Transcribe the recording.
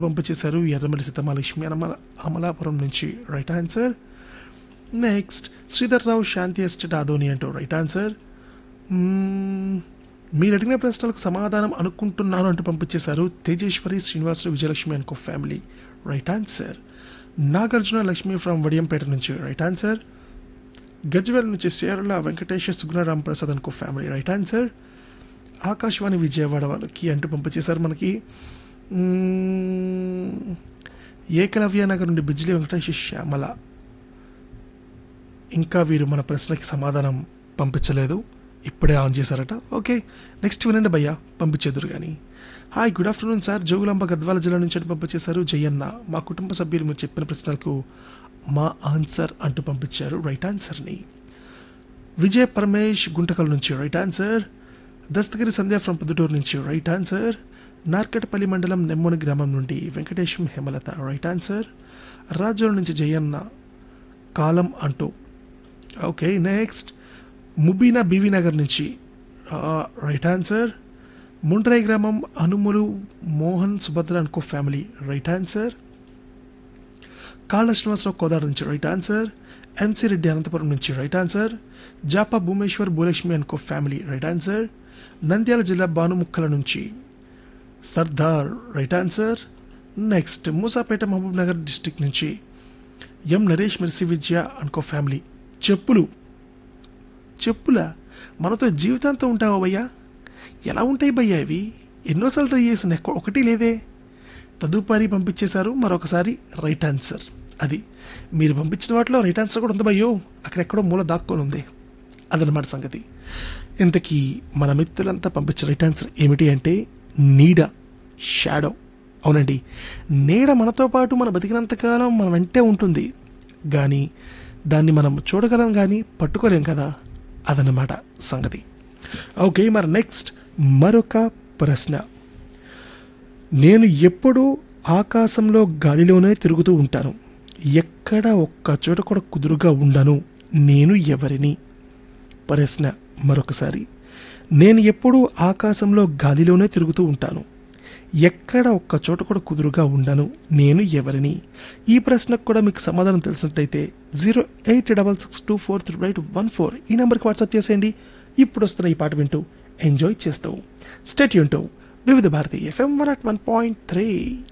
పంపించేశారు ఎర్రమల్లి సీతమాలక్ష్మి అమల అమలాపురం నుంచి right answer next Sridhar Rao Shanti estate Adoni అంటూ రైట్ ఆన్సర్ మ్మ్, మీరు అడిగిన ప్రశ్నలకు సమాధానం అనుకుంటున్నాను అంటూ పంపించేశారు తేజేశ్వరి శ్రీనివాసులు విజయలక్ష్మి అనుకో family right answer Nagarjuna Lakshmi from Vadiyampeta నుంచి రైట్ ఆన్సర్ గజ్వేల్ నుంచి సేరల వెంకటేష్ సుగుణరామ్ ప్రసాద్ అనుకో family right answer Akashvani Vijayawada వాళ్ళకి అంటూ పంపించేశారు మనకి మ్మ్, ఏకలవ్య నగర్ నుండి బిజ్లీ వెంకటేష్ శ్యామల ఇంకా వీరు మన ప్రశ్నకి సమాధానం పంపించలేదు ఇప్పుడే ఆన్ చేశారట ఓకే నెక్స్ట్ వినండి భయ్య పంపించేద్దరు కానీ hi good afternoon sir Jogulamba Gadwal జిల్లా నుంచి అని పంపించేశారు జయన్న మా కుటుంబ సభ్యులు మీరు చెప్పిన ప్రశ్నలకు మా ఆన్సర్ అంటూ పంపించారు రైట్ ఆన్సర్ని విజయ్ పరమేష్ గుంటకల్ నుంచి right answer Dastagiri Sandhya from Proddatur నుంచి రైట్ ఆన్సర్ నార్కటపల్లి మండలం నెమ్మోని గ్రామం నుండి వెంకటేశం హేమలత రైట్ ఆన్సర్ రాజోల నుంచి జయన్న కాలం అంటూ ఓకే నెక్స్ట్ ముబీనా బీవీ నగర్ నుంచి రైట్ ఆన్సర్ ముండ్రై గ్రామం అనుములు మోహన్ సుభద్ర అనుకో ఫ్యామిలీ రైట్ ఆన్సర్ కాళ్ళ శ్రీనివాసరావు కోదాడ నుంచి right answer NC Reddy Anantapur నుంచి రైట్ ఆన్సర్ జాపా భూమేశ్వర్ భూలక్ష్మి అనుకో ఫ్యామిలీ రైట్ ఆన్సర్ నంద్యాల జిల్లా భానుముక్కల నుంచి Sardar right answer next Musapeta Mahabubnagar district నుంచి ఎం నరేష్ మెర్సి విద్య అనుకో ఫ్యామిలీ చెప్పులు చెప్పులా మనతో జీవితాంతం ఉంటావా భయ్యా ఎలా ఉంటాయి భయ్యా ఇవి ఎన్నోసార్లు ట్రై చేసిన ఎక్క- ఒకటి లేదే తదుపరి పంపించేశారు మరొకసారి రైట్ ఆన్సర్ అది మీరు పంపించిన వాటిలో రైట్ ఆన్సర్ కూడా ఉంది భయ్యో అక్కడెక్కడో మూల దాక్కొని ఉంది అదనమాట సంగతి ఇంతకీ మన మిత్రులంతా పంపించిన రైట్ ఆన్సర్ ఏమిటి అంటే నీడ షాడో అవునండి నీడ మనతో పాటు మన బతికినంతకాలం మన వెంటే ఉంటుంది కానీ దాన్ని మనం చూడగలం కానీ పట్టుకోలేం కదా అదనమాట సంగతి ఓకే మరి నెక్స్ట్ మరొక ప్రశ్న నేను ఎప్పుడూ ఆకాశంలో గాలిలోనే తిరుగుతూ ఉంటాను ఎక్కడ ఒక్క చోట కూడా కుదురుగా ఉండను నేను ఎవరిని ప్రశ్న మరొకసారి నేను ఎప్పుడూ ఆకాశంలో గాలిలోనే తిరుగుతూ ఉంటాను ఎక్కడ ఒక్క చోట కూడా కుదురుగా ఉండను నేను ఎవరిని ఈ ప్రశ్నకు కూడా మీకు సమాధానం తెలిసినట్టయితే zero eight double six two four three eight one four ఈ నెంబర్కి వాట్సాప్ చేసేయండి ఇప్పుడు వస్తున్న ఈ పాట వింటూ ఎంజాయ్ చేస్తూ స్టేట్ యూంటూ Vividh Bharati FM one at one point three